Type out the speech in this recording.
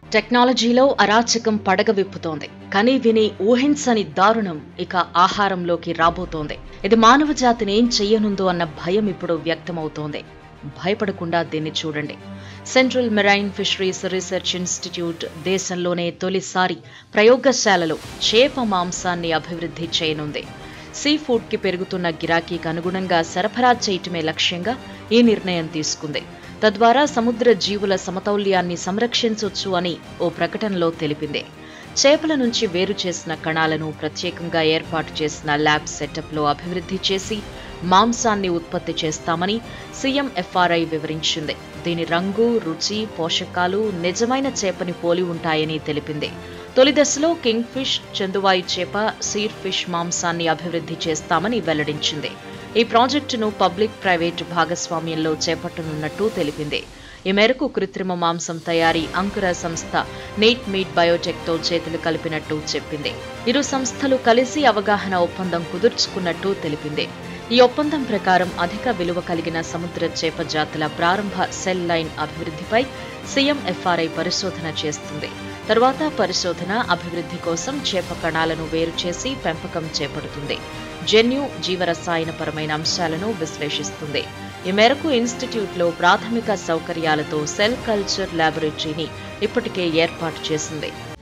టెక్నాలజీలో అరాచకం పడగ విప్పుతోంది కానీ విని ఊహించని దారుణం ఇక ఆహారంలోకి రాబోతోంది ఇది మానవ జాతిని ఏం చెయ్యనుందో అన్న భయం ఇప్పుడు వ్యక్తమవుతోంది భయపడకుండా దీన్ని చూడండి Central Marine Fisheries Research Institute దేశంలోనే తొలిసారి ప్రయోగశాలలో చేప మాంసాన్ని అభివృద్ధి చేయనుంది సీ ఫుడ్ కి పెరుగుతున్న గిరాకీకి అనుగుణంగా సరఫరా చేయటమే లక్ష్యంగా ఈ నిర్ణయం తీసుకుంది తద్వారా సముద్ర జీవుల సమతౌల్యాన్ని సంరక్షించొచ్చు అని ఓ ప్రకటనలో తెలిపింది చేపల నుంచి వేరు చేసిన కణాలను ప్రత్యేకంగా ఏర్పాటు చేసిన ల్యాబ్ సెటప్లో అభివృద్ధి చేసి మాంసాన్ని ఉత్పత్తి చేస్తామని సీఎం ఎఫ్ఆర్ఐ వివరించింది దీని రంగు రుచి పోషకాలు నిజమైన చేపని పోలి ఉంటాయని తెలిపింది తొలి దశలో కింగ్ ఫిష్ చందువాయి చేప సీర్ ఫిష్ మాంసాన్ని అభివృద్ధి చేస్తామని వెల్లడించింది ఈ ప్రాజెక్టును పబ్లిక్ ప్రైవేట్ భాగస్వామ్యంలో చేపట్టనున్నట్టు తెలిపింది ఈ మేరకు కృత్రిమ మాంసం తయారీ అంకుర సంస్థ నీట్ మీట్ బయోటెక్తో చేతులు కలిపినట్టు చెప్పింది ఇరు సంస్థలు కలిసి అవగాహన ఒప్పందం కుదుర్చుకున్నట్టు తెలిపింది ఈ ఒప్పందం ప్రకారం అధిక విలువ కలిగిన సముద్ర చేప జాతుల ప్రారంభ సెల్ లైన్ అభివృద్ధిపై సీఎం ఎఫ్ఆర్ఐ పరిశోధన చేస్తుంది తరువాత పరిశోధన అభివృద్ధి కోసం చేప కణాలను వేరు చేసి పెంపకం చేపడుతుంది జన్యు జీవరసాయనపరమైన అంశాలను విశ్లేషిస్తుంది ఈ మేరకు ఇన్స్టిట్యూట్లో ప్రాథమిక సౌకర్యాలతో సెల్ కల్చర్ ల్యాబొరేటరీని ఇప్పటికే ఏర్పాటు చేసింది